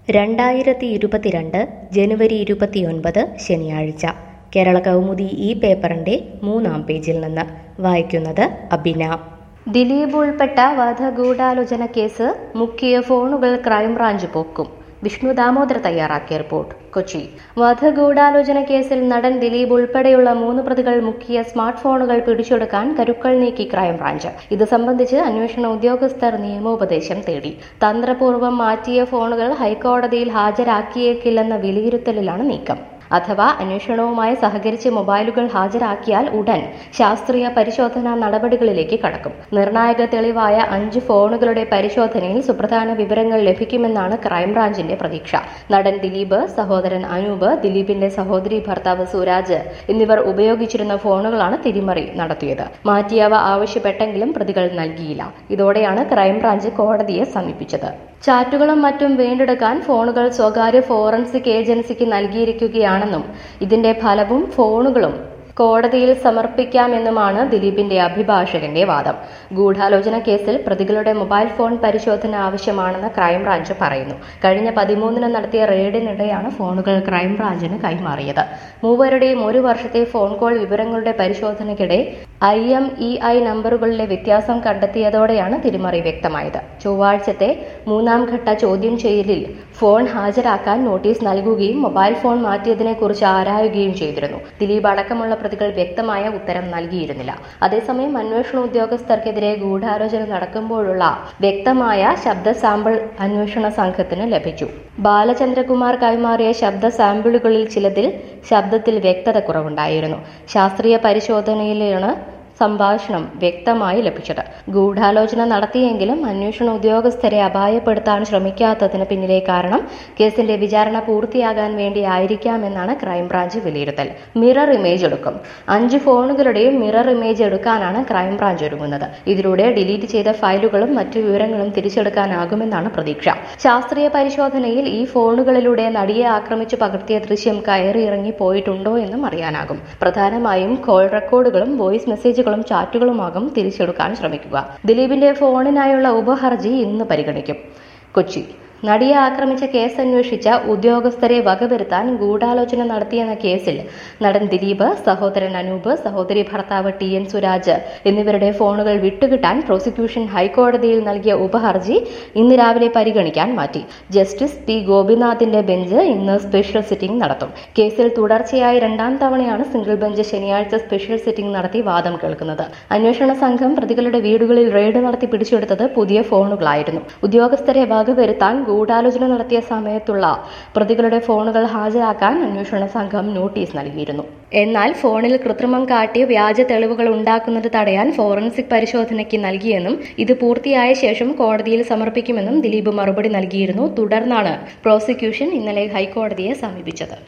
രണ്ടായിരത്തി ഇരുപത്തിരണ്ട് ജനുവരി ഇരുപത്തിയൊൻപത് ശനിയാഴ്ച കേരള കൗമുദി ഈ പേപ്പറിന്റെ മൂന്നാം പേജിൽ നിന്ന് വായിക്കുന്നത് അബിന ദിലീപ് ഉൾപ്പെട്ട വധഗൂഢാലോചന കേസ് മുക്കിയ ഫോണുകൾ ക്രൈംബ്രാഞ്ച് പൊക്കും വിഷ്ണു ദാമോദർ തയ്യാറാക്കിയ റിപ്പോർട്ട് കൊച്ചി വധഗൂഢാലോചന കേസിൽ നടൻ ദിലീപ് ഉൾപ്പെടെയുള്ള മൂന്ന് പ്രതികൾ മുക്കിയ സ്മാർട്ട് ഫോണുകൾ പിടിച്ചെടുക്കാൻ കരുക്കൾ നീക്കി ക്രൈംബ്രാഞ്ച് ഇത് സംബന്ധിച്ച് അന്വേഷണ ഉദ്യോഗസ്ഥർ നിയമോപദേശം തേടി തന്ത്രപൂർവ്വം മാറ്റിയ ഫോണുകൾ ഹൈക്കോടതിയിൽ ഹാജരാക്കിയേക്കില്ലെന്ന വിലയിരുത്തലിലാണ് നീക്കം അഥവാ അന്വേഷണവുമായി സഹകരിച്ച് മൊബൈലുകൾ ഹാജരാക്കിയാൽ ഉടൻ ശാസ്ത്രീയ പരിശോധനാ നടപടികളിലേക്ക് കടക്കും നിർണായക തെളിവായ അഞ്ച് ഫോണുകളുടെ പരിശോധനയിൽ സുപ്രധാന വിവരങ്ങൾ ലഭിക്കുമെന്നാണ് ക്രൈംബ്രാഞ്ചിന്റെ പ്രതീക്ഷ നടൻ ദിലീപ് സഹോദരൻ അനൂപ് ദിലീപിന്റെ സഹോദരി ഭർത്താവ് സുരാജ് എന്നിവർ ഉപയോഗിച്ചിരുന്ന ഫോണുകളാണ് തിരിമറി നടത്തിയത് മാറ്റിയവ ആവശ്യപ്പെട്ടെങ്കിലും പ്രതികൾ നൽകിയില്ല ഇതോടെയാണ് ക്രൈംബ്രാഞ്ച് കോടതിയെ സമീപിച്ചത് ചാറ്റുകളും മറ്റും വീണ്ടെടുക്കാൻ ഫോണുകൾ സ്വകാര്യ ഫോറൻസിക് ഏജൻസിക്ക് നൽകിയിരിക്കുകയാണെന്നും ഇതിന്റെ ഫലവും ഫോണുകളും കോടതിയിൽ സമർപ്പിക്കാമെന്നുമാണ് ദിലീപിന്റെ അഭിഭാഷകന്റെ വാദം ഗൂഢാലോചന കേസിൽ പ്രതികളുടെ മൊബൈൽ ഫോൺ പരിശോധന ആവശ്യമാണെന്ന് ക്രൈംബ്രാഞ്ച് പറയുന്നു കഴിഞ്ഞ പതിമൂന്നിന് നടത്തിയ റെയ്ഡിനിടെയാണ് ഫോണുകൾ ക്രൈംബ്രാഞ്ചിന് കൈമാറിയത് മൂവരുടെയും ഒരു വർഷത്തെ ഫോൺ കോൾ വിവരങ്ങളുടെ പരിശോധനയ്ക്കിടെ ഐ എം ഇ ഐ നമ്പറുകളിലെ വ്യത്യാസം കണ്ടെത്തിയതോടെയാണ് തിരിമറി വ്യക്തമായത് ചൊവ്വാഴ്ചത്തെ മൂന്നാം ഘട്ട ചോദ്യം ചെയ്യലിൽ ഫോൺ ഹാജരാക്കാൻ നോട്ടീസ് നൽകുകയും മൊബൈൽ ഫോൺ മാറ്റിയതിനെക്കുറിച്ച് ആരായുകയും ചെയ്തിരുന്നു ദിലീപ് അടക്കമുള്ള പ്രതികൾ വ്യക്തമായ ഉത്തരം നൽകിയിരുന്നില്ല അതേസമയം അന്വേഷണ ഉദ്യോഗസ്ഥർക്കെതിരെ ഗൂഢാലോചന നടക്കുമ്പോഴുള്ള വ്യക്തമായ ശബ്ദ സാമ്പിൾ അന്വേഷണ സംഘത്തിന് ലഭിച്ചു ബാലചന്ദ്രകുമാർ കൈമാറിയ ശബ്ദ സാമ്പിളുകളിൽ ചിലതിൽ ശബ്ദത്തിൽ വ്യക്തത കുറവുണ്ടായിരുന്നു ശാസ്ത്രീയ പരിശോധനയിലാണ് സംഭാഷണം വ്യക്തമായി ലഭിച്ചത് ഗൂഢാലോചന നടത്തിയെങ്കിലും അന്വേഷണ ഉദ്യോഗസ്ഥരെ അപായപ്പെടുത്താൻ ശ്രമിക്കാത്തതിന് പിന്നിലെ കാരണം കേസിന്റെ വിചാരണ പൂർത്തിയാകാൻ വേണ്ടി ആയിരിക്കാമെന്നാണ് ക്രൈംബ്രാഞ്ച് വിലയിരുത്തൽ മിറർ ഇമേജ് എടുക്കും അഞ്ച് ഫോണുകളുടെയും മിറർ ഇമേജ് എടുക്കാനാണ് ക്രൈംബ്രാഞ്ച് ഒരുങ്ങുന്നത് ഇതിലൂടെ ഡിലീറ്റ് ചെയ്ത ഫയലുകളും മറ്റു വിവരങ്ങളും തിരിച്ചെടുക്കാനാകുമെന്നാണ് പ്രതീക്ഷ ശാസ്ത്രീയ പരിശോധനയിൽ ഈ ഫോണുകളിലൂടെ നടിയെ ആക്രമിച്ചു പകർത്തിയ ദൃശ്യം കയറി ഇറങ്ങി പോയിട്ടുണ്ടോ എന്നും അറിയാനാകും പ്രധാനമായും കോൾ റെക്കോർഡുകളും വോയിസ് മെസ്സേജുകളും ചാറ്റുകളുമാകും തിരിച്ചെടുക്കാൻ ശ്രമിക്കുക ദിലീപിന്റെ ഫോണിനായുള്ള ഉപഹർജി ഇന്ന് പരിഗണിക്കും കൊച്ചി നടിയെ ആക്രമിച്ച കേസ് അന്വേഷിച്ച ഉദ്യോഗസ്ഥരെ വകവരുത്താൻ ഗൂഢാലോചന നടത്തിയെന്ന കേസിൽ നടൻ ദിലീപ് സഹോദരൻ അനൂപ് സഹോദരി ഭർത്താവ് ടി എൻ സുരാജ് എന്നിവരുടെ ഫോണുകൾ വിട്ടുകിട്ടാൻ പ്രോസിക്യൂഷൻ ഹൈക്കോടതിയിൽ നൽകിയ ഉപഹർജി ഇന്ന് രാവിലെ പരിഗണിക്കാൻ മാറ്റി ജസ്റ്റിസ് പി ഗോപിനാഥിന്റെ ബെഞ്ച് ഇന്ന് സ്പെഷ്യൽ സിറ്റിംഗ് നടത്തും കേസിൽ തുടർച്ചയായി രണ്ടാം തവണയാണ് സിംഗിൾ ബെഞ്ച് ശനിയാഴ്ച സ്പെഷ്യൽ സിറ്റിംഗ് നടത്തി വാദം കേൾക്കുന്നത് അന്വേഷണ സംഘം പ്രതികളുടെ വീടുകളിൽ റെയ്ഡ് നടത്തി പിടിച്ചെടുത്തത് പുതിയ ഫോണുകളായിരുന്നു ഉദ്യോഗസ്ഥരെ വകവരുത്താൻ ഗൂഢാലോചന നടത്തിയ സമയത്തുള്ള പ്രതികളുടെ ഫോണുകൾ ഹാജരാക്കാൻ അന്വേഷണ സംഘം നോട്ടീസ് നൽകിയിരുന്നു എന്നാൽ ഫോണിൽ കൃത്രിമം കാട്ടി വ്യാജ തെളിവുകൾ ഉണ്ടാക്കുന്നത് തടയാൻ ഫോറൻസിക് പരിശോധനയ്ക്ക് നൽകിയെന്നും ഇത് പൂർത്തിയായ ശേഷം കോടതിയിൽ സമർപ്പിക്കുമെന്നും ദിലീപ് മറുപടി നൽകിയിരുന്നു തുടർന്നാണ് പ്രോസിക്യൂഷൻ ഇന്നലെ ഹൈക്കോടതിയെ സമീപിച്ചത്